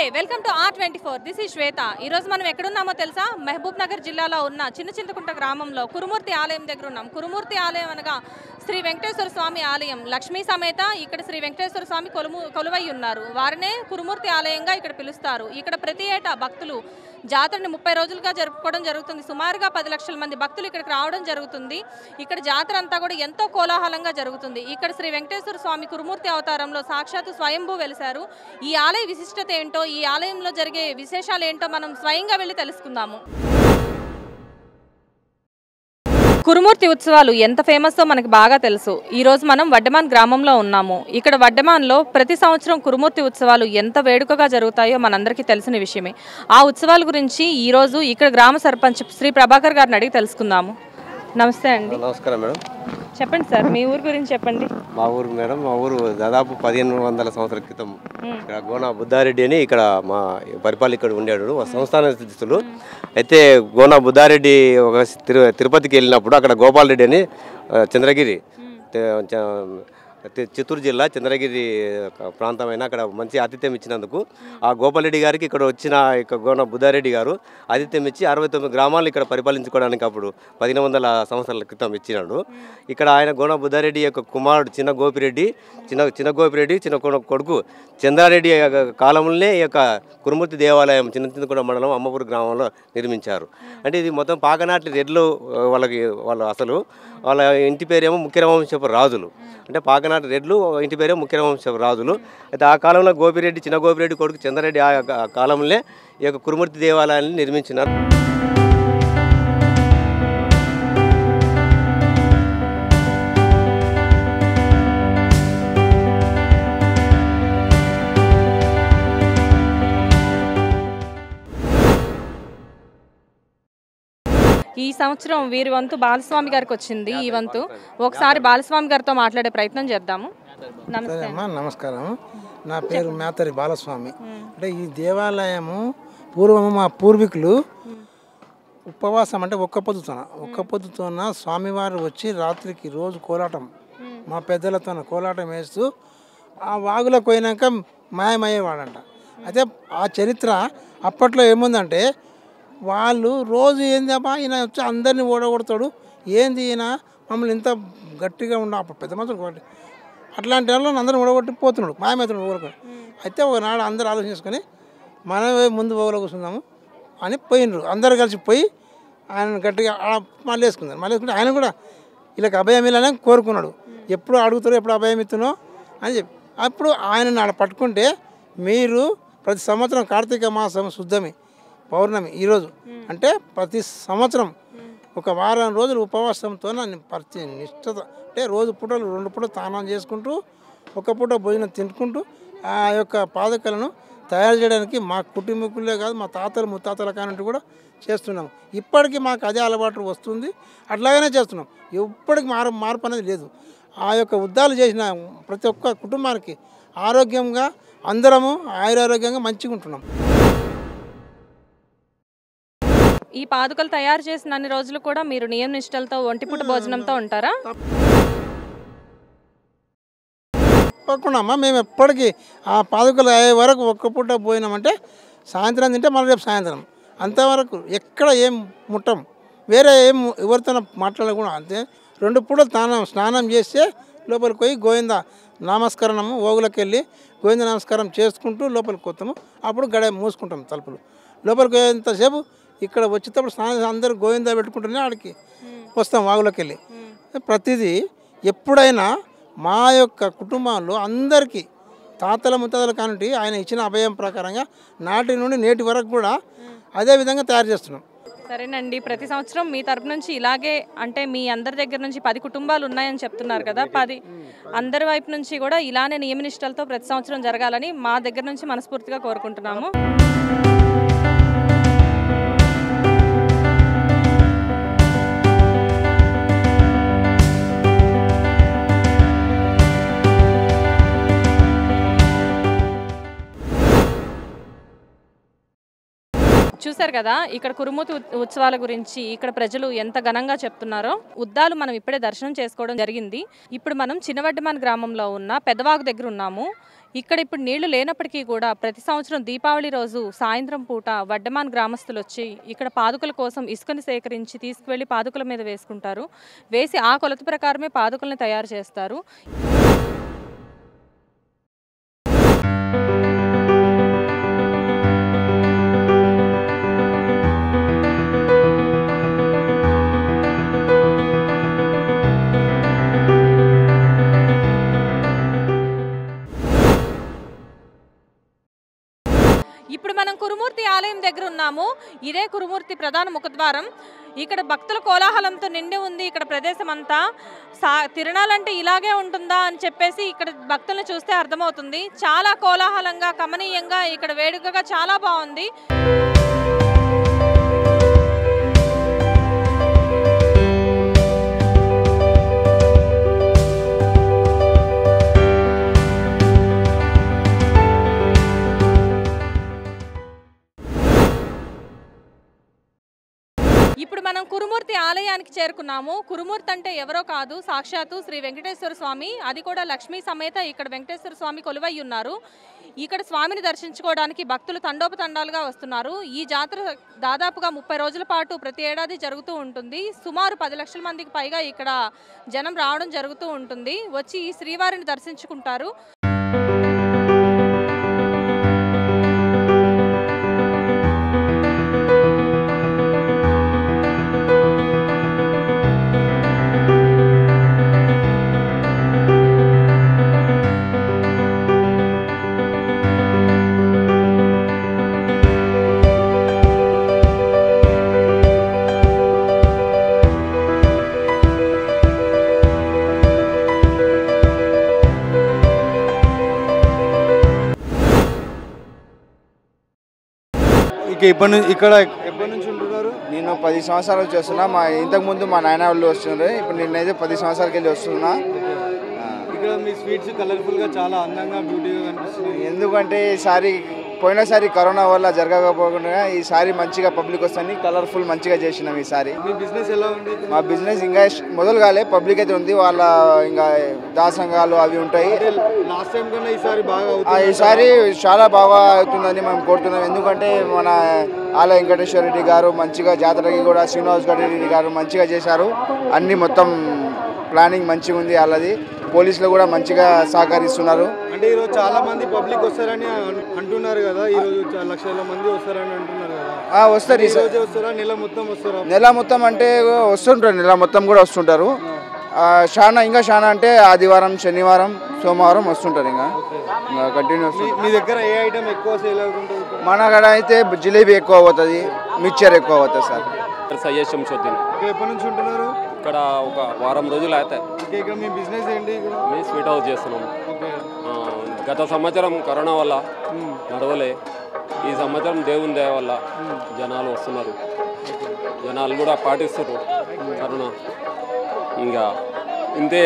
welcome to R twenty four this ఈ శ్వేత ఈ రోజు మనం ఎక్కడున్నామో తెలుసా మహబూబ్ నగర్ జిల్లాలో ఉన్న చిన్న చింతకుంట గ్రామంలో కురుమూర్తి ఆలయం దగ్గర ఉన్నాం కురుమూర్తి ఆలయం అనగా శ్రీ వెంకటేశ్వర స్వామి ఆలయం లక్ష్మీ సమేత ఇక్కడ శ్రీ వెంకటేశ్వర స్వామి కొలుము కొలువై ఉన్నారు వారినే కురుమూర్తి ఆలయంగా ఇక్కడ పిలుస్తారు ఇక్కడ ప్రతి ఏటా భక్తులు జాతరని ముప్పై రోజులుగా జరుపుకోవడం జరుగుతుంది సుమారుగా పది లక్షల మంది భక్తులు ఇక్కడికి రావడం జరుగుతుంది ఇక్కడ జాతర అంతా కూడా ఎంతో కోలాహలంగా జరుగుతుంది ఇక్కడ శ్రీ వెంకటేశ్వర స్వామి కురుమూర్తి అవతారంలో సాక్షాత్తు స్వయంభూ వెలిశారు ఈ ఆలయ విశిష్టత ఏంటో ఈ ఆలయంలో జరిగే విశేషాలు ఏంటో మనం స్వయంగా వెళ్ళి తెలుసుకుందాము కురుమూర్తి ఉత్సవాలు ఎంత ఫేమస్తో మనకు బాగా తెలుసు ఈ రోజు మనం వడ్డమాన్ గ్రామంలో ఉన్నాము ఇక్కడ వడ్డమాన్లో ప్రతి సంవత్సరం కురుమూర్తి ఉత్సవాలు ఎంత వేడుకగా జరుగుతాయో మనందరికీ తెలిసిన విషయమే ఆ ఉత్సవాల గురించి ఈ రోజు ఇక్కడ గ్రామ సర్పంచ్ శ్రీ ప్రభాకర్ గారిని అడిగి తెలుసుకుందాము నమస్తే అండి నమస్కారం మేడం చెప్పండి సార్ మీ ఊరు గురించి చెప్పండి మా ఊరు మేడం మా ఊరు దాదాపు పదిహేను వందల సంవత్సరాల క్రితం ఇక్కడ గోనా బుద్ధారెడ్డి అని ఇక్కడ మా పరిపాలకుడు ఉండాడు ఒక సంస్థాన స్థితులు అయితే గోనా బుద్ధారెడ్డి ఒక తిరు తిరుపతికి వెళ్ళినప్పుడు అక్కడ గోపాల్ రెడ్డి అని ఆ, చంద్రగిరి తే- చ- తి- చిత్తూరు జిల్లా చంద్రగిరి ఒక ప్రాంతమైన అక్కడ మంచి ఆతిథ్యం ఇచ్చినందుకు ఆ గోపాలరెడ్డి గారికి ఇక్కడ వచ్చిన ఇక గోన బుద్ధారెడ్డి గారు ఆతిథ్యం ఇచ్చి అరవై తొమ్మిది గ్రామాలు ఇక్కడ పరిపాలించుకోవడానికి అప్పుడు పదిహేను వందల సంవత్సరాల క్రితం ఇచ్చినాడు ఇక్కడ ఆయన గోన బుద్ధారెడ్డి యొక్క కుమారుడు చిన్న గోపిరెడ్డి చిన్న చిన్న గోపిరెడ్డి చిన్న కొడు- కొడుకు చంద్రారెడ్డి యొక్క కాలంలోనే ఈ యొక్క కురుమూర్తి దేవాలయం చిన్న చిన్నకొండ మండలం అమ్మపూర్ గ్రామంలో నిర్మించారు అంటే ఇది మొత్తం పాకనాటి రెడ్లు ఆ, వాళ్ళకి వాళ్ళ అసలు వాళ్ళ ఇంటి పేరేమో ముఖ్యవంశపు రాజులు అంటే పాకనాటి రెడ్లు ఇంటి పేరే ముఖ్యవంశపు రాజులు అయితే ఆ కాలంలో గోపిరెడ్డి చిన్న గోపిరెడ్డి కొడుకు చంద్రారెడ్డి ఆ యొక్క కాలంలో ఈ యొక్క కురుమూర్తి దేవాలయాన్ని నిర్మించినారు ఈ సంవత్సరం వీరి వంతు బాలస్వామి గారికి వచ్చింది ఈ వంతు ఒకసారి బాలస్వామి గారితో మాట్లాడే ప్రయత్నం చేద్దాము నమస్తే అమ్మా నమస్కారం నా పేరు మేతరి బాలస్వామి అంటే ఈ దేవాలయము పూర్వము మా పూర్వీకులు ఉపవాసం అంటే ఒక్క పొద్దుతోన ఒక్క పొద్దుతోన స్వామివారు వచ్చి రాత్రికి రోజు కోలాటం మా పెద్దలతోన కోలాటం వేస్తూ ఆ వాగులకు పోయినాక మాయమయ్యేవాడంట అయితే ఆ చరిత్ర అప్పట్లో ఏముందంటే వాళ్ళు రోజు ఏంది అబ్బా ఈయన వచ్చి అందరినీ ఓడగొడతాడు ఏంది ఈయన మమ్మల్ని ఇంత గట్టిగా ఉండ అప్పుడు పెద్ద మనుషులు కాబట్టి అట్లాంటి వాళ్ళని అందరూ ఓడగొట్టి పోతున్నాడు మాయమవుతున్నాడు ఓడగొట్టి అయితే ఒకనాడు అందరూ ఆలోచన చేసుకొని మనమే ముందు ఓవలో కూర్చుందాము అని పోయినరు అందరు కలిసి పోయి ఆయన గట్టిగా ఆడ మళ్ళీ వేసుకున్నారు మళ్ళీ వేసుకుంటే ఆయన కూడా వీళ్ళకి అభయం ఇలానే కోరుకున్నాడు ఎప్పుడు అడుగుతారో ఎప్పుడు అభయం ఇస్తునో అని చెప్పి అప్పుడు ఆయన ఆడ పట్టుకుంటే మీరు ప్రతి సంవత్సరం కార్తీక మాసం శుద్ధమి పౌర్ణమి ఈరోజు అంటే ప్రతి సంవత్సరం ఒక వారం రోజులు ఉపవాసంతో నన్ను ప్రతి నిష్ఠత అంటే రోజు పూటలు రెండు పూటలు స్నానం చేసుకుంటూ ఒక పూట భోజనం తినుకుంటూ ఆ యొక్క పాదకలను తయారు చేయడానికి మా కుటుంబకులే కాదు మా తాతలు ముత్తాతల కానంటి కూడా చేస్తున్నాం ఇప్పటికీ మాకు అదే అలవాటు వస్తుంది అట్లాగనే చేస్తున్నాం ఎప్పటికి మారు మార్పు అనేది లేదు ఆ యొక్క ఉద్దాలు చేసిన ప్రతి ఒక్క కుటుంబానికి ఆరోగ్యంగా అందరము ఆయురారోగ్యంగా మంచిగా ఉంటున్నాం ఈ పాదుకలు తయారు చేసిన అన్ని రోజులు కూడా మీరు నియమ నిష్టలతో ఒంటిపూట భోజనంతో ఉంటారా తప్పకుండా అమ్మా మేము ఎప్పటికీ ఆ పాదుకలు అయ్యే వరకు ఒక్క పూట పోయినామంటే సాయంత్రం తింటే మళ్ళీ రేపు సాయంత్రం అంతవరకు ఎక్కడ ఏం ముట్టం వేరే ఏం ఎవరితో మాట్లాడకుండా అంతే రెండు పూటలు స్నానం స్నానం చేస్తే లోపలికి పోయి గోవింద నమస్కరణము ఓగులకు వెళ్ళి గోవింద నమస్కారం చేసుకుంటూ లోపలికి పోతాము అప్పుడు గడ మూసుకుంటాం తలుపులు లోపలికి పోయేంతసేపు ఇక్కడ వచ్చేటప్పుడు స్నానం అందరూ గోవింద పెట్టుకుంటూనే ఆడికి వస్తాం వాగులోకి వెళ్ళి ప్రతిదీ ఎప్పుడైనా మా యొక్క కుటుంబంలో అందరికీ తాతల ముత్తాతల కానుంటి ఆయన ఇచ్చిన అభయం ప్రకారంగా నాటి నుండి నేటి వరకు కూడా అదే విధంగా తయారు చేస్తున్నాం సరేనండి ప్రతి సంవత్సరం మీ తరపు నుంచి ఇలాగే అంటే మీ అందరి దగ్గర నుంచి పది కుటుంబాలు ఉన్నాయని చెప్తున్నారు కదా పది అందరి వైపు నుంచి కూడా ఇలానే నియమనిష్టలతో ప్రతి సంవత్సరం జరగాలని మా దగ్గర నుంచి మనస్ఫూర్తిగా కోరుకుంటున్నాము చూశారు కదా ఇక్కడ కురుమూతి ఉత్- ఉత్సవాల గురించి ఇక్కడ ప్రజలు ఎంత ఘనంగా చెప్తున్నారో ఉద్దాలు మనం ఇప్పుడే దర్శనం చేసుకోవడం జరిగింది ఇప్పుడు మనం చిన్నవడ్డమాన్ గ్రామంలో ఉన్న పెద్దవాగు దగ్గర ఉన్నాము ఇక్కడ ఇప్పుడు నీళ్లు లేనప్పటికీ కూడా ప్రతి సంవత్సరం దీపావళి రోజు సాయంత్రం పూట వడ్డమాన్ గ్రామస్తులు వచ్చి ఇక్కడ పాదుకల కోసం ఇసుకని సేకరించి తీసుకువెళ్ళి పాదుకల మీద వేసుకుంటారు వేసి ఆ కొలత ప్రకారమే పాదుకల్ని తయారు చేస్తారు ఇప్పుడు మనం కురుమూర్తి ఆలయం దగ్గర ఉన్నాము ఇదే కురుమూర్తి ప్రధాన ముఖద్వారం ఇక్కడ భక్తుల కోలాహలంతో నిండి ఉంది ఇక్కడ ప్రదేశం అంతా సా తిరణాలంటే ఇలాగే ఉంటుందా అని చెప్పేసి ఇక్కడ భక్తులను చూస్తే అర్థమవుతుంది చాలా కోలాహలంగా కమనీయంగా ఇక్కడ వేడుకగా చాలా బాగుంది ఇప్పుడు మనం కురుమూర్తి ఆలయానికి చేరుకున్నాము కురుమూర్తి అంటే ఎవరో కాదు సాక్షాత్తు శ్రీ వెంకటేశ్వర స్వామి అది కూడా లక్ష్మీ సమేత ఇక్కడ వెంకటేశ్వర స్వామి కొలువై ఉన్నారు ఇక్కడ స్వామిని దర్శించుకోవడానికి భక్తులు తండోపతండాలుగా వస్తున్నారు ఈ జాతర దాదాపుగా ముప్పై రోజుల పాటు ప్రతి ఏడాది జరుగుతూ ఉంటుంది సుమారు పది లక్షల మందికి పైగా ఇక్కడ జనం రావడం జరుగుతూ ఉంటుంది వచ్చి ఈ శ్రీవారిని దర్శించుకుంటారు ఇక ఇప్పటి నుంచి ఇక్కడ ఎప్పటి నుంచి ఉంటున్నారు నేను పది సంవత్సరాలు చేస్తున్నా మా ఇంతకుముందు మా నాయన వాళ్ళు వస్తున్నారు ఇప్పుడు నేనైతే పది సంవత్సరాలకి వెళ్ళి వస్తున్నా ఇక్కడ మీ స్వీట్స్ కలర్ఫుల్ గా చాలా అందంగా బ్యూటీగా కనిపిస్తుంది ఎందుకంటే ఈసారి పోయినసారి కరోనా వల్ల జరగకపోకుండా ఈసారి మంచిగా పబ్లిక్ వస్తుంది కలర్ఫుల్ మంచిగా చేసినాం ఈసారి మీ బిజినెస్ ఎలా ఉంది మా బిజినెస్ ఇంకా మొదలు కాలే పబ్లిక్ అయితే ఉంది వాళ్ళ ఇంకా దాసంగాలు అవి ఉంటాయి లాస్ట్ టైం కన్నా ఈసారి బాగా ఆ, అవుతుంది ఈసారి చాలా బాగా అవుతుందని మేము కోరుతున్నాం ఎందుకంటే మన ఆల వెంకటేశ్వర రెడ్డి గారు మంచిగా జాతరకి కూడా శ్రీనివాస్ రెడ్డి గారు మంచిగా చేశారు అన్ని మొత్తం ప్లానింగ్ మంచిగా ఉంది వాళ్ళది పోలీసులు కూడా మంచిగా సహకరిస్తున్నారు అంటే ఈరోజు చాలా మంది పబ్లిక్ వస్తారని అన్- అంటున్నారు కదా ఈ రోజు చా- లక్షల మంది వస్తారని అంటున్నారు కదా ఆ, వస్తారు ఈ ఈసారి రోజే వస్తారా నెల మొత్తం వస్తారా నెల మొత్తం అంటే వస్తుంటారు నెల మొత్తం కూడా వస్తుంటారు ఆ, చాలా ఇంకా చాలా అంటే ఆదివారం శనివారం సోమవారం వస్తుంటారు ఇంకా ఇంకా కంటిన్యూస్ మీ- మీ దగ్గర ఏ ఐటమ్ ఎక్కువ సేల్ అవుతుంటుంది మన కాడ అయితే జిలేబీ ఎక్కువ అవుతుంది మిక్చర్ ఎక్కువ అవుతుంది సార్ సయ్యద్ శంషుద్దీన్ ఇక్కడ ఎప్పటి నుంచి ఉంటున్నారు ఇక్కడ ఒక వారం రోజులు అయితే ఇక ఇక్కడ మీ బిజినెస్ ఏంటి ఇక్కడ మేము స్వీట్ హౌస్ చేస్తున్నాం ఓకే ఆ, గత సంవత్సరం కరోనా వల్ల నడవలే ఈ సంవత్సరం దేవుని దయ వల్ల జనాలు వస్తున్నారు జనాలు కూడా పాటిస్తున్నారు కరోనా ఇంకా ఇంతే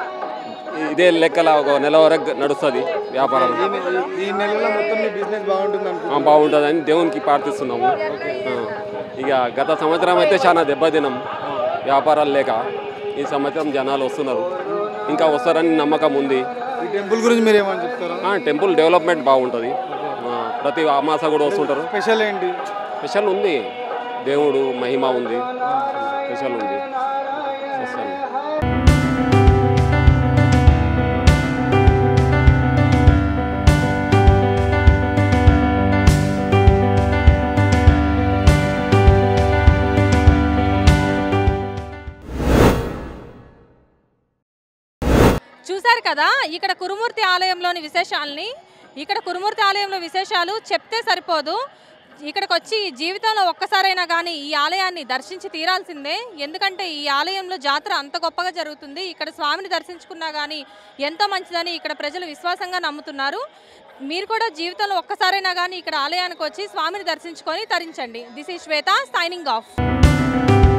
ఇదే లెక్కల ఒక నెల వరకు నడుస్తుంది వ్యాపారం ఈ నె- ఈ నెలలో మొత్తం మీ బిజినెస్ బాగుంటుంది అనుకుంటున్నాను ఆ, బాగుంటుందని దేవునికి ప్రార్థిస్తున్నాము ఆ, ఇక గత సంవత్సరం అయితే చాలా దెబ్బతిన్నాం వ్యాపారాలు లేక ఈ సంవత్సరం జనాలు వస్తున్నారు ఇంకా వస్తారని నమ్మకం ఉంది ఈ టెంపుల్ గురించి మీరు ఏమని చెప్తారా ఆ, టెంపుల్ డెవలప్మెంట్ బాగుంటుంది ఆ, ప్రతి అమాస కూడా వస్తుంటారు స్పెషల్ ఏంటి స్పెషల్ ఉంది దేవుడు మహిమ ఉంది స్పెషల్ ఉంది స్పెషల్ చూశారు కదా ఇక్కడ కురుమూర్తి ఆలయంలోని విశేషాలని ఇక్కడ కురుమూర్తి ఆలయంలో విశేషాలు చెప్తే సరిపోదు ఇక్కడికి వచ్చి జీవితంలో ఒక్కసారైనా కానీ ఈ ఆలయాన్ని దర్శించి తీరాల్సిందే ఎందుకంటే ఈ ఆలయంలో జాతర అంత గొప్పగా జరుగుతుంది ఇక్కడ స్వామిని దర్శించుకున్నా కానీ ఎంతో మంచిదని ఇక్కడ ప్రజలు విశ్వాసంగా నమ్ముతున్నారు మీరు కూడా జీవితంలో ఒక్కసారైనా కానీ ఇక్కడ ఆలయానికి వచ్చి స్వామిని దర్శించుకొని తరించండి దిస్ ఈ శ్వేత సైనింగ్ ఆఫ్